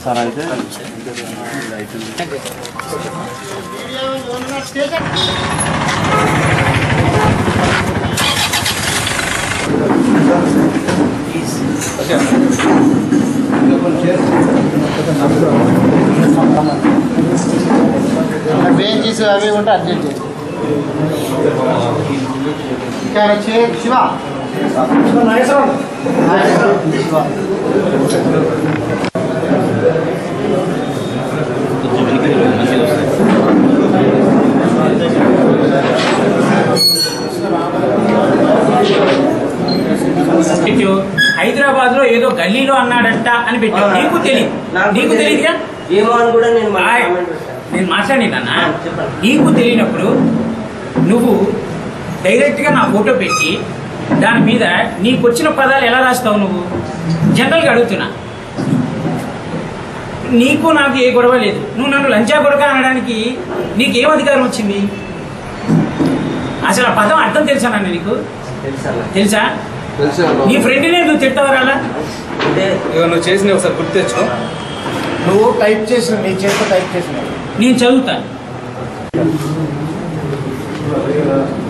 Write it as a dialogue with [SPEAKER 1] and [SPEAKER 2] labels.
[SPEAKER 1] Sir అయితే
[SPEAKER 2] బెంచీస్ అవి ఉంటే అర్జెంట్ ఇంకా వచ్చి శివ నాగేశ్వరం. శివ.
[SPEAKER 3] పెట్టావు హైదరాబాద్ లో ఏదో గల్లీలో అన్నాడంట అని పెట్టావు నీకు తెలియదు నీకు తెలియదుగా
[SPEAKER 4] ఏమో అని కూడా నేను మళ్ళీ
[SPEAKER 3] ఆయ్.
[SPEAKER 4] కామెంట్ పెట్టాను.
[SPEAKER 3] నేను మాట్లాడినా
[SPEAKER 4] చెప్పండి.
[SPEAKER 3] నీకు తెలియనప్పుడు నువ్వు డైరెక్ట్ గా నా ఫోటో పెట్టి దాని మీద నీకు వచ్చిన పదాలు ఎలా రాస్తావు నువ్వు జనరల్గా అడుగుతున్నా నీకు నాకు ఏ గొడవ లేదు నువ్వు నన్ను లంచా కొడక అనడానికి నీకు ఏం అధికారం వచ్చింది అసలు ఆ పదం అర్థం తెలుసా నాన్న నీకు
[SPEAKER 4] తెలుసా అన్న?
[SPEAKER 3] తెలుసా నీ ఫ్రెండ్నే నువ్వు తిడతావరా అలా
[SPEAKER 4] అంటే
[SPEAKER 5] ఇక నువ్వు చేసిన ఒకసారి గుర్తు తెచ్చుకో
[SPEAKER 2] నువ్వు టైప్ చేసిన నీ చేతితో టైప్ చేసిన
[SPEAKER 3] నేను చదువుతాను